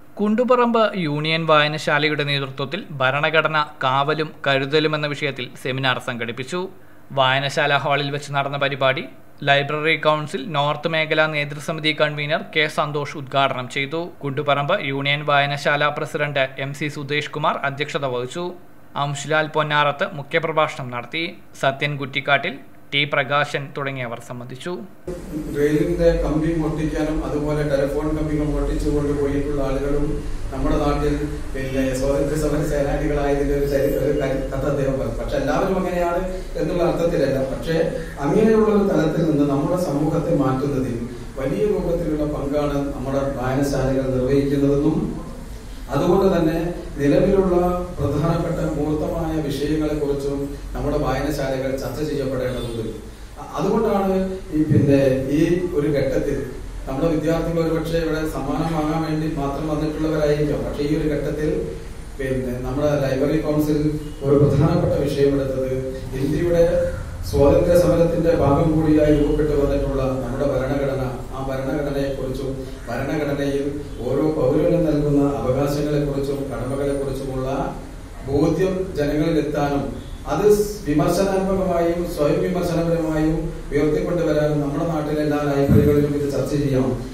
Kunduparamba union വായനശാലയുടെ നേതൃത്വത്തിൽ ഭരണഘടന കാവലും കരുതലും എന്ന വിഷയത്തിൽ സെമിനാർ സംഘടിപ്പിച്ചു വായനശാല ഹാളിൽ വെച്ച് നടന്ന പരിപാടി ലൈബ്രറി കൗൺസിൽ നോർത്ത് മേഖലാ നേതൃസമിതി കൺവീനർ കെ സന്തോഷ് ഉദ്ഘാടനം ചെയ്തു കുണ്ടുപറമ്പ് യൂണിയൻ വായനശാല president M C Sudhesh Kumar അധ്യക്ഷത വഹിച്ചു അംശുലാൽ പൊന്നാറത്ത് മുഖ്യപ്രഭാഷണം നടത്തി സത്യൻ കുറ്റിക്കാട്ടിൽ ടി പ്രകാശൻ തുടങ്ങിയവർ സംബന്ധിച്ചു റെയിലിന്റെ കമ്പി പൊട്ടിക്കാനും അതുപോലെ ടെലിഫോൺ കമ്പികൾ പൊട്ടിച്ചു കൊണ്ടുപോയിട്ടുള്ള ആളുകളും നമ്മുടെ നാട്ടിൽ പിന്നെ സ്വാതന്ത്ര്യ സമര സേനാനികളായതിന്റെ ഒരു ചരി- ഒരു കരി- കഥ അദ്ദേഹം പറഞ്ഞു പക്ഷെ എല്ലാവരും അങ്ങനെയാണ് എന്നുള്ള അർത്ഥത്തിലല്ല പക്ഷേ അങ്ങനെയുള്ള ഒരു തലത്തിൽ നിന്ന് നമ്മുടെ സമൂഹത്തെ മാറ്റുന്നതിൽ വലിയ രൂപത്തിലുള്ള പങ്കാണ് നമ്മുടെ വായനശാലകൾ നിർവഹിക്കുന്നതെന്നും അതുകൊണ്ട് തന്നെ നിലവിലുള്ള പ്രധാനപ്പെട്ട മൂർത്തമായ വിഷയങ്ങളെ കുറിച്ചും നമ്മുടെ വായനശാലകൾ ചർച്ച ചെയ്യപ്പെടേണ്ടതുണ്ട് അ- അതുകൊണ്ടാണ് ഈ പിന്നെ ഈ ഒരു ഘട്ടത്തിൽ നമ്മുടെ വിദ്യാർത്ഥികൾ ഒരുപക്ഷെ ഇവിടെ സമ്മാനം വാങ്ങാൻ വേണ്ടി മാത്രം വന്നിട്ടുള്ളവരായിരിക്കാം പക്ഷേ ഈ ഒരു ഘട്ടത്തിൽ പിന്നെ നമ്മുടെ ലൈബ്രറി കൗൺസിൽ ഒരു പ്രധാനപ്പെട്ട വിഷയം എടുത്തത് ഇന്ത്യയുടെ സ്വാതന്ത്ര്യ സമരത്തിന്റെ ഭാഗം കൂടിയായി രൂപപ്പെട്ടു വന്നിട്ടുള്ള നമ്മുടെ ഭരണഘടന ആ ഭരണഘടനയെ കുറിച്ചും ഭരണഘടനയിൽ ഓരോ പൗരനും നൽകുന്ന അവകാശങ്ങളെ കുറിച്ചും കടമകളെ കുറിച്ചുമുള്ള ബോധ്യം ജനങ്ങളിൽ എത്താനും അത് വിമർശനാത്മകമായും സ്വയം വിമർശനപരമായും ഉയർത്തിക്കൊണ്ടുവരാനും നമ്മുടെ നാട്ടിലെ എല്ലാ ലൈബ്രറികളിലും ഇത് ചർച്ച ചെയ്യണം